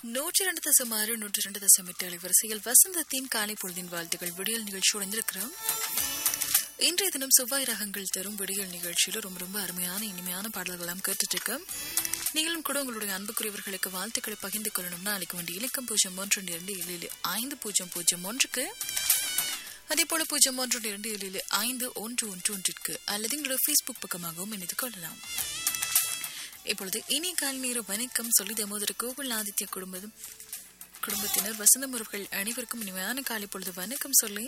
நூற்றி ரெண்டு தசம் ஆறு நூற்றி ரெண்டு தசம் எட்டு அலைவரிசையில் வசந்தத்தின் காலை பொழுதின் வாழ்த்துக்கள் விடியல் நிகழ்ச்சி உடைந்திருக்கிறோம் இன்றைய தினம் செவ்வாய் ரகங்கள் தரும் விடியல் நிகழ்ச்சியில ரொம்ப ரொம்ப அருமையான இனிமையான பாடல்கள் எல்லாம் கேட்டுட்டு இருக்கோம் நீங்களும் கூட உங்களுடைய அன்புக்குரியவர்களுக்கு வாழ்த்துக்களை பகிர்ந்து கொள்ளணும்னா அளிக்க வேண்டிய இலக்கம் பூஜ்ஜியம் ஒன்று இரண்டு ஏழு ஏழு ஐந்து பூஜ்ஜியம் பூஜ்ஜியம் ஒன்றுக்கு அதே போல பூஜ்ஜியம் ஒன்று இரண்டு ஏழு ஏழு ஐந்து ஒன்று ஒன்று ஒன்றிற்கு அல்லது எங்களுடைய ஃபேஸ்புக் பக்கமாகவும் இணைத்துக் கொள்ளலாம் இப்பொழுது இனி கால் நேர வணக்கம் சொல்லி தமோதர கோகுல் ஆதித்ய குடும்பம் குடும்பத்தினர் வசந்தம் அவர்கள் அனைவருக்கும் இனிமையான காலை பொழுது வணக்கம் சொல்லி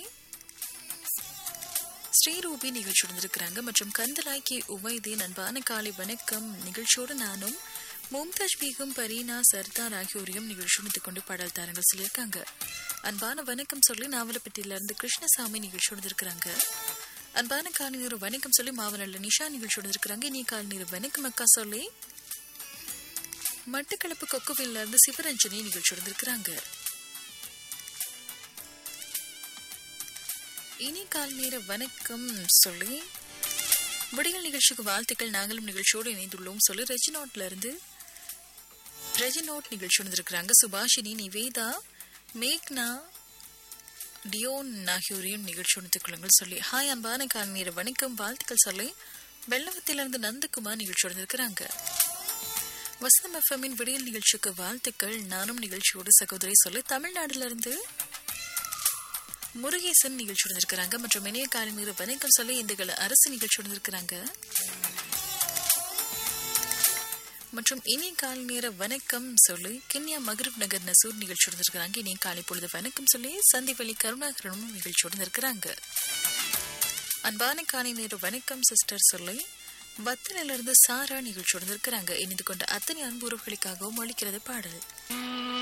ஸ்ரீரூபி நிகழ்ச்சியோடு இருக்கிறாங்க மற்றும் கந்தலாய் கே உமைதீன் அன்பான காலை வணக்கம் நிகழ்ச்சியோடு நானும் மும்தாஜ் பேகம் பரீனா சர்தார் ஆகியோரையும் நிகழ்ச்சியோடு கொண்டு பாடல் தாரங்கள் சொல்லியிருக்காங்க அன்பான வணக்கம் சொல்லி நாவலப்பட்டியில இருந்து கிருஷ்ணசாமி நிகழ்ச்சியோடு இருக்கிறாங்க அன்பான காலை நீர் வணக்கம் சொல்லி மாவனல்ல நிஷா நிகழ்ச்சியோடு இருக்கிறாங்க இனி காலை நீர் வணக்கம் அக்கா சொல்லி மட்டக்களப்பு கொக்குவில்ல இருந்து சிவரஞ்சனி நிகழ்ச்சியோடு இருக்கிறாங்க இனி கால் நேர வணக்கம் சொல்லி விடியல் நிகழ்ச்சிக்கு வாழ்த்துக்கள் நாங்களும் நிகழ்ச்சியோடு இணைந்துள்ளோம் சொல்லி ரெஜினாட்ல இருந்து ரெஜினாட் நிகழ்ச்சி வந்திருக்கிறாங்க சுபாஷினி நிவேதா மேக்னா டியோன் ஆகியோரையும் நிகழ்ச்சி உணர்த்துக் கொள்ளுங்கள் சொல்லி ஹாய் அன்பான கால் நேர வணக்கம் வாழ்த்துக்கள் சொல்லி வெள்ளவத்திலிருந்து நந்தகுமார் நிகழ்ச்சி வந்திருக்கிறாங்க வசந்தம் எஃப்எம்மின் விடியல் நிகழ்ச்சிக்கு வாழ்த்துக்கள் நானும் நிகழ்ச்சியோடு சகோதரி சொல்லி தமிழ்நாடுல இருந்து முருகேசன் நிகழ்ச்சி இருக்கிறாங்க மற்றும் இணைய காலை மீது வணக்கம் சொல்லி இந்த அரசு நிகழ்ச்சி இருக்கிறாங்க மற்றும் இனிய காலை நேர வணக்கம் சொல்லி கிண்ணியா மகரப் நகர் நசூர் நிகழ்ச்சி இருக்கிறாங்க இனிய காலை பொழுது வணக்கம் சொல்லி சந்திவெளி கருணாகரனும் நிகழ்ச்சியோடு இருக்கிறாங்க அன்பான காலை நேர வணக்கம் சிஸ்டர் சொல்லி வத்தனிலிருந்து சாரா நிகழ்ச்சியோடு இருக்கிறாங்க இணைந்து கொண்ட அத்தனை அன்புறவுகளுக்காகவும் அளிக்கிறது பாடல்